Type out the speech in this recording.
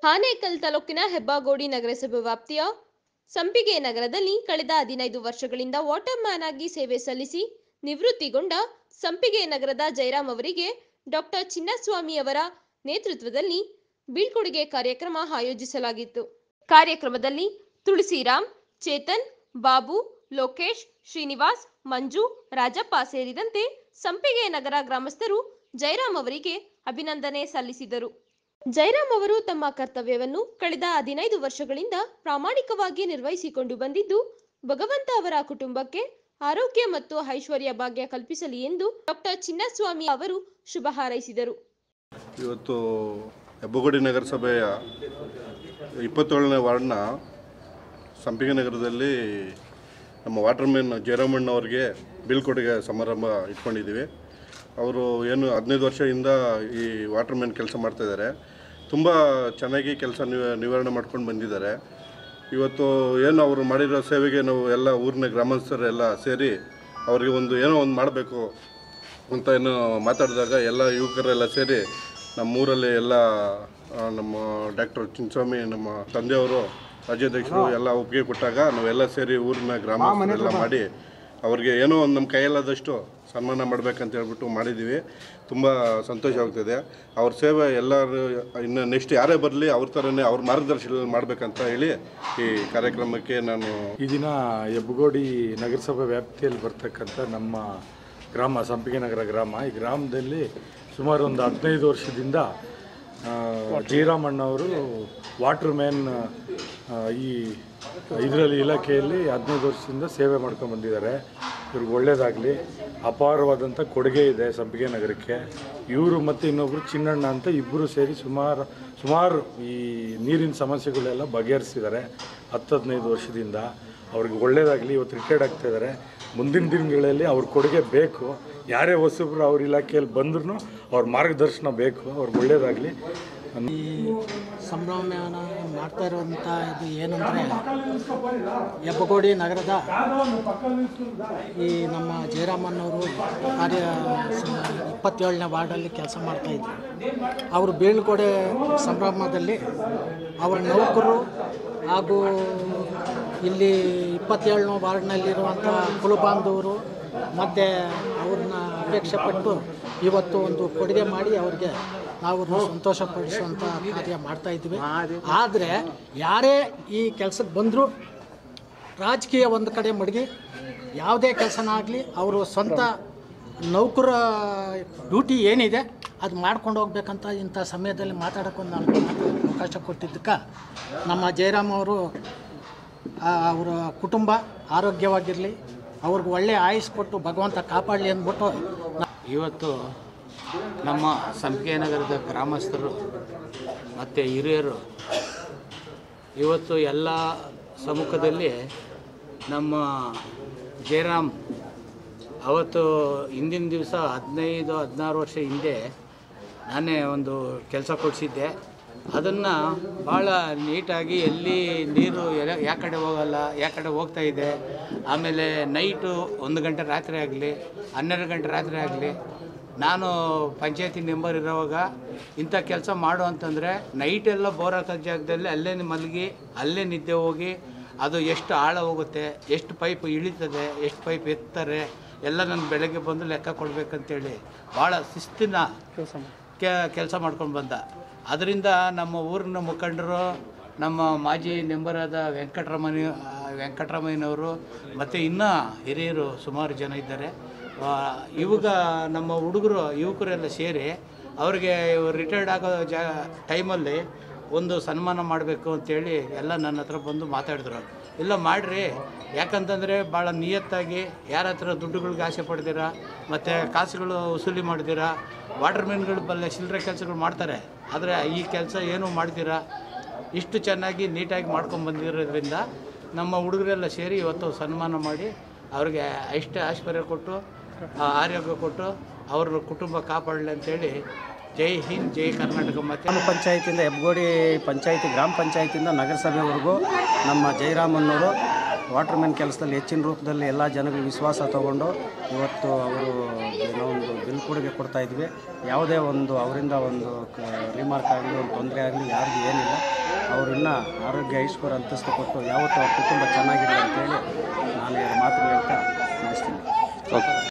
ಆನೇಕಲ್ ತಾಲೂಕಿನ ಹೆಬ್ಬಾಗೋಡಿ ನಗರಸಭೆ ವ್ಯಾಪ್ತಿಯ ಸಂಪಿಗೆ ನಗರದಲ್ಲಿ ಕಳೆದ ಹದಿನೈದು ವರ್ಷಗಳಿಂದ ವಾಟರ್ ಮ್ಯಾನ್ ಆಗಿ ಸೇವೆ ಸಲ್ಲಿಸಿ ನಿವೃತ್ತಿಗೊಂಡ ಸಂಪಿಗೆ ನಗರದ ಜಯರಾಮ್ ಅವರಿಗೆ ಡಾಕ್ಟರ್ ಚಿನ್ನಸ್ವಾಮಿ ಅವರ ನೇತೃತ್ವದಲ್ಲಿ ಬೀಳ್ಕೊಡುಗೆ ಕಾರ್ಯಕ್ರಮ ಆಯೋಜಿಸಲಾಗಿತ್ತು ಕಾರ್ಯಕ್ರಮದಲ್ಲಿ ತುಳಸಿರಾಮ್ ಚೇತನ್ ಬಾಬು ಲೋಕೇಶ್ ಶ್ರೀನಿವಾಸ್ ಮಂಜು ರಾಜಪ್ಪ ಸೇರಿದಂತೆ ಸಂಪಿಗೆ ನಗರ ಗ್ರಾಮಸ್ಥರು ಜಯರಾಮ್ ಅವರಿಗೆ ಅಭಿನಂದನೆ ಸಲ್ಲಿಸಿದರು ಜಯರಾಮ್ ಅವರು ತಮ್ಮ ಕರ್ತವ್ಯವನ್ನು ಕಳೆದ ಹದಿನೈದು ವರ್ಷಗಳಿಂದ ಪ್ರಾಮಾಣಿಕವಾಗಿ ನಿರ್ವಹಿಸಿಕೊಂಡು ಬಂದಿದ್ದು ಭಗವಂತ ಅವರ ಕುಟುಂಬಕ್ಕೆ ಆರೋಗ್ಯ ಮತ್ತು ಐಶ್ವರ್ಯ ಭಾಗ್ಯ ಕಲ್ಪಿಸಲಿ ಎಂದು ಡಾಕ್ಟರ್ ಚಿನ್ನಸ್ವಾಮಿ ಅವರು ಶುಭ ಹಾರೈಸಿದರು ಇವತ್ತು ಹೆಬ್ಬಗೋಡಿ ನಗರಸಭೆಯ ಇಪ್ಪತ್ತೇಳನೇ ವಾರ್ಡ್ನ ಸಂಪಿಗೆ ನಗರದಲ್ಲಿ ನಮ್ಮ ವಾಟರ್ಮ್ಯಾನ್ ಜಯರಾಮಣ್ಣ ಅವರಿಗೆ ಬೀಳ್ಕೊಡುಗೆ ಸಮಾರಂಭ ಇಟ್ಕೊಂಡಿದ್ದೀವಿ ಅವರು ಏನು ಹದಿನೈದು ವರ್ಷದಿಂದ ಈ ವಾಟರ್ಮ್ಯಾನ್ ಕೆಲಸ ಮಾಡ್ತಾಯಿದ್ದಾರೆ ತುಂಬ ಚೆನ್ನಾಗಿ ಕೆಲಸ ನಿವಾರಣೆ ಮಾಡ್ಕೊಂಡು ಬಂದಿದ್ದಾರೆ ಇವತ್ತು ಏನು ಅವರು ಮಾಡಿರೋ ಸೇವೆಗೆ ನಾವು ಎಲ್ಲ ಊರಿನ ಗ್ರಾಮಸ್ಥರೆಲ್ಲ ಸೇರಿ ಅವರಿಗೆ ಒಂದು ಏನೋ ಒಂದು ಮಾಡಬೇಕು ಅಂತ ಏನು ಮಾತಾಡಿದಾಗ ಎಲ್ಲ ಯುವಕರೆಲ್ಲ ಸೇರಿ ನಮ್ಮೂರಲ್ಲಿ ಎಲ್ಲ ಆ, ನಮ್ಮ ಡಾಕ್ಟರ್ ಚಿನ್ನಸ್ವಾಮಿ ನಮ್ಮ ತಂದೆಯವರು ರಾಜ್ಯಾಧ್ಯಕ್ಷರು ಎಲ್ಲ ಒಪ್ಪಿಗೆ ಕೊಟ್ಟಾಗ ನಾವೆಲ್ಲ ಸೇರಿ ಊರಿನ ಗ್ರಾಮಸ್ಥರೆಲ್ಲ ಮಾಡಿ ಅವ್ರಿಗೆ ಏನೋ ಒಂದು ನಮ್ಮ ಕೈಯಲ್ಲಾದಷ್ಟು ಸನ್ಮಾನ ಮಾಡ್ಬೇಕಂತ ಹೇಳ್ಬಿಟ್ಟು ಮಾಡಿದ್ದೀವಿ ತುಂಬ ಸಂತೋಷ ಆಗ್ತಿದೆ ಅವ್ರ ಸೇವೆ ಎಲ್ಲರೂ ಇನ್ನು ನೆಕ್ಸ್ಟ್ ಯಾರೇ ಬರಲಿ ಅವ್ರ ಥರನೇ ಅವ್ರ ಮಾರ್ಗದರ್ಶನ ಮಾಡಬೇಕಂತ ಹೇಳಿ ಈ ಕಾರ್ಯಕ್ರಮಕ್ಕೆ ನಾನು ಈ ದಿನ ಹೆಬ್ಬಗೋಡಿ ನಗರಸಭೆ ವ್ಯಾಪ್ತಿಯಲ್ಲಿ ಬರ್ತಕ್ಕಂಥ ನಮ್ಮ ಗ್ರಾಮ ಸಂಪಿಗೆ ನಗರ ಗ್ರಾಮ ಈ ಗ್ರಾಮದಲ್ಲಿ ಸುಮಾರು ಒಂದು ಹದಿನೈದು ವರ್ಷದಿಂದ ಆ, ಜಯರಾಮಣ್ಣವರು ವಾಟರ್ ಮ್ಯಾನ್ ಆ, ಈ ಇದರಲ್ಲಿ ಇಲಾಖೆಯಲ್ಲಿ ಹದಿನೈದು ವರ್ಷದಿಂದ ಸೇವೆ ಮಾಡ್ಕೊಂಡು ಬಂದಿದ್ದಾರೆ ಇವ್ರಿಗೆ ಒಳ್ಳೆಯದಾಗಲಿ ಅಪಾರವಾದಂಥ ಕೊಡುಗೆ ಇದೆ ಸಂಪಿಗೆ ನಗರಕ್ಕೆ ಇವರು ಮತ್ತು ಇನ್ನೊಬ್ಬರು ಚಿನ್ನಣ್ಣ ಅಂತ ಇಬ್ಬರು ಸೇರಿ ಸುಮಾರು ಸುಮಾರು ಈ ನೀರಿನ ಸಮಸ್ಯೆಗಳೆಲ್ಲ ಬಗೆಹರಿಸಿದ್ದಾರೆ ಹತ್ತು ಹದಿನೈದು ವರ್ಷದಿಂದ ಅವ್ರಿಗೆ ಒಳ್ಳೆಯದಾಗಲಿ ಇವತ್ತು ರಿಟೈರ್ಡ್ ಆಗ್ತಾ ಇದ್ದಾರೆ ಮುಂದಿನ ದಿನಗಳಲ್ಲಿ ಅವ್ರ ಕೊಡುಗೆ ಬೇಕು ಯಾರೇ ಹೊಸಬ್ರು ಅವ್ರ ಇಲಾಖೆಯಲ್ಲಿ ಬಂದ್ರೂ ಅವ್ರ ಮಾರ್ಗದರ್ಶನ ಬೇಕು ಅವ್ರಿಗೆ ಒಳ್ಳೆಯದಾಗಲಿ ಈ ಸಂಭ್ರಮವನ್ನು ಮಾಡ್ತಾ ಇರುವಂಥ ಇದು ಏನಂದರೆ ಹೆಬ್ಬಗೋಡಿ ನಗರದ ಈ ನಮ್ಮ ಜಯರಾಮನ್ನವರು ಕಾರ್ಯ ಸ- ಇಪ್ಪತ್ತೇಳನೇ ವಾರ್ಡಲ್ಲಿ ಕೆಲಸ ಮಾಡ್ತಾಯಿದ್ರು ಅವರು ಬೀಳ್ಕೊಡೆ ಸಂಭ್ರಮದಲ್ಲಿ ಅವರ ನೌಕರು ಹಾಗೂ ಇಲ್ಲಿ ಇಪ್ಪತ್ತೇಳನೇ ವಾರ್ಡ್ನಲ್ಲಿರುವಂಥ ಕುಲಬಾಂಧವರು ಮತ್ತು ಅವ್ರನ್ನ ಅಪೇಕ್ಷೆ ಪಟ್ಟು ಇವತ್ತು ಒಂದು ಕೊಡುಗೆ ಮಾಡಿ ಅವ್ರಿಗೆ ನಾವು ಸಂತೋಷಪಡಿಸುವಂಥ ಕಾರ್ಯ ಮಾಡ್ತಾ ಇದ್ವಿ ಆದರೆ ಯಾರೇ ಈ ಕೆಲಸಕ್ಕೆ ಬಂದರೂ ರಾಜಕೀಯ ಒಂದು ಕಡೆ ಮಡಗಿ ಯಾವುದೇ ಕೆಲಸನಾಗಲಿ ಅವರು ಸ್ವಂತ ನೌಕರ ಡ್ಯೂಟಿ ಏನಿದೆ ಅದು ಮಾಡ್ಕೊಂಡು ಹೋಗ್ಬೇಕಂತ ಇಂಥ ಸಮಯದಲ್ಲಿ ಮಾತಾಡೋಕ್ಕೆ ಒಂದು ನಾಲ್ಕು ಮಾತು ಅವಕಾಶ ಕೊಟ್ಟಿದ್ದಕ್ಕೆ ನಮ್ಮ ಜಯರಾಮ್ ಅವರು ಆ, ಅವರ ಕುಟುಂಬ ಆರೋಗ್ಯವಾಗಿರಲಿ ಅವ್ರಿಗೆ ಒಳ್ಳೆಯ ಆಯುಸ್ ಕೊಟ್ಟು ಭಗವಂತ ಕಾಪಾಡಲಿ ಅಂದ್ಬಿಟ್ಟು ನಾ- ಇವತ್ತು ನಮ್ಮ ಸಂಪಿಗೆ ನಗರದ ಗ್ರಾಮಸ್ಥರು ಮತ್ತು ಹಿರಿಯರು ಇವತ್ತು ಎಲ್ಲ ಸಮ್ಮುಖದಲ್ಲಿ ನಮ್ಮ ಜಯರಾಮ್ ಅವತ್ತು ಹಿಂದಿನ ದಿವಸ ಹದಿನೈದು ಹದಿನಾರು ವರ್ಷ ಹಿಂದೆ ನಾನೇ ಒಂದು ಕೆಲಸ ಕೊಡಿಸಿದ್ದೆ ಅದನ್ನು ಭಾಳ ನೀಟಾಗಿ ಎಲ್ಲಿ ನೀರು ಎರ- ಯಾ ಕಡೆ ಹೋಗಲ್ಲ ಯಾ ಕಡೆ ಹೋಗ್ತಾ ಇದೆ ಆಮೇಲೆ ನೈಟು ಒಂದು ಗಂಟೆ ರಾತ್ರಿ ಆಗಲಿ ಹನ್ನೆರಡು ಗಂಟೆ ರಾತ್ರಿ ಆಗಲಿ ನಾನು ಪಂಚಾಯತಿ ಮೆಂಬರ್ ಇರೋವಾಗ ಇಂಥ ಕೆಲಸ ಮಾಡು ಅಂತಂದರೆ ನೈಟೆಲ್ಲ ಬೋರ್ ಹಾಕೋ ಜಾಗದಲ್ಲಿ ಅಲ್ಲೇ ಮಲಗಿ ಅಲ್ಲೇ ನಿದ್ದೆ ಹೋಗಿ ಅದು ಎಷ್ಟು ಆಳ ಹೋಗುತ್ತೆ ಎಷ್ಟು ಪೈಪ್ ಇಳಿತದೆ ಎಷ್ಟು ಪೈಪ್ ಎತ್ತಾರೆ ಎಲ್ಲ ನಾನು ಬೆಳಗ್ಗೆ ಬಂದು ಲೆಕ್ಕ ಕೊಡಬೇಕಂತೇಳಿ ಭಾಳ ಶಿಸ್ತಿನ ಕೆ ಕೆಲಸ ಮಾಡ್ಕೊಂಡು ಬಂದ ಅದರಿಂದ ನಮ್ಮ ಊರಿನ ಮುಖಂಡರು ನಮ್ಮ ಮಾಜಿ ಮೆಂಬರಾದ ವೆಂಕಟರಮಣಿ ವೆಂಕಟರಮಯ್ಯನವರು ಮತ್ತು ಇನ್ನೂ ಹಿರಿಯರು ಸುಮಾರು ಜನ ಇದ್ದಾರೆ ಆ, ಇವಾಗ ನಮ್ಮ ಹುಡುಗರು ಯುವಕರೆಲ್ಲ ಸೇರಿ ಅವ್ರಿಗೆ ರಿಟೈರ್ಡ್ ಆಗೋ ಜಾ ಟೈಮಲ್ಲಿ ಒಂದು ಸನ್ಮಾನ ಮಾಡಬೇಕು ಅಂತೇಳಿ ಎಲ್ಲ ನನ್ನ ಹತ್ರ ಬಂದು ಮಾತಾಡಿದ್ರು ಇಲ್ಲ ಮಾಡಿರಿ ಯಾಕಂತಂದರೆ ಭಾಳ ನಿಯತ್ತಾಗಿ ಯಾರ ಹತ್ರ ದುಡ್ಡುಗಳಿಗೆ ಆಸೆ ಪಡ್ದಿರಾ ಮತ್ತು ಕಾಸುಗಳು ವಸೂಲಿ ಮಾಡ್ದಿರಾ ವಾಟರ್ ಮ್ಯಾನ್ಗಳು ಬಲ್ಲ ಚಿಲ್ಲರೆ ಕೆಲಸಗಳು ಮಾಡ್ತಾರೆ ಆದರೆ ಈ ಕೆಲಸ ಏನೂ ಮಾಡ್ತೀರಾ ಇಷ್ಟು ಚೆನ್ನಾಗಿ ನೀಟಾಗಿ ಮಾಡ್ಕೊಂಡು ಬಂದಿರೋದ್ರಿಂದ ನಮ್ಮ ಹುಡುಗರೆಲ್ಲ ಸೇರಿ ಇವತ್ತು ಸನ್ಮಾನ ಮಾಡಿ ಅವ್ರಿಗೆ ಇಷ್ಟ ಐಶ್ವರ್ಯ ಕೊಟ್ಟು ಆ, ಆರೋಗ್ಯ ಕೊಟ್ಟು ಅವ್ರ ಕುಟುಂಬ ಕಾಪಾಡಲಿ ಅಂತೇಳಿ ಜೈ ಹಿಂದ್ ಜೈ ಕರ್ನಾಟಕ ಮತ್ತು ಗ್ರಾಮ ಪಂಚಾಯತಿಯಿಂದ ಹೆಬ್ಬಗೋಡಿ ಪಂಚಾಯತಿ ಗ್ರಾಮ ಪಂಚಾಯತಿಯಿಂದ ನಗರಸಭೆವರೆಗೂ ನಮ್ಮ ಜಯರಾಮನ್ನವರು ವಾಟರ್ ಮ್ಯಾನ್ ಕೆಲಸದಲ್ಲಿ ಹೆಚ್ಚಿನ ರೂಪದಲ್ಲಿ ಎಲ್ಲ ಜನಗಳ ವಿಶ್ವಾಸ ತಗೊಂಡು ಇವತ್ತು ಅವರು ಏನೋ ಒಂದು ಬಿಲ್ ಕೊಡುಗೆ ಕೊಡ್ತಾ ಇದ್ವಿ ಯಾವುದೇ ಒಂದು ಅವರಿಂದ ಒಂದು ರಿಮಾರ್ಕ್ ಆಗಲಿ ಒಂದು ತೊಂದರೆ ಆಗಲಿ ಯಾರಿಗೂ ಏನಿಲ್ಲ ಅವರು ಇನ್ನೂ ಆರೋಗ್ಯ ಐಶ್ವರ್ಯ ಅಂತಸ್ತು ಕೊಟ್ಟು ಯಾವತ್ತೂ ಅವ್ರ ಕುಟುಂಬ ಚೆನ್ನಾಗಿರಲಿ ಅಂತೇಳಿ ನಾನು ಎರಡು ಮಾತು ಹೇಳ್ತಾ ಮುಗಿಸ್ತೀನಿ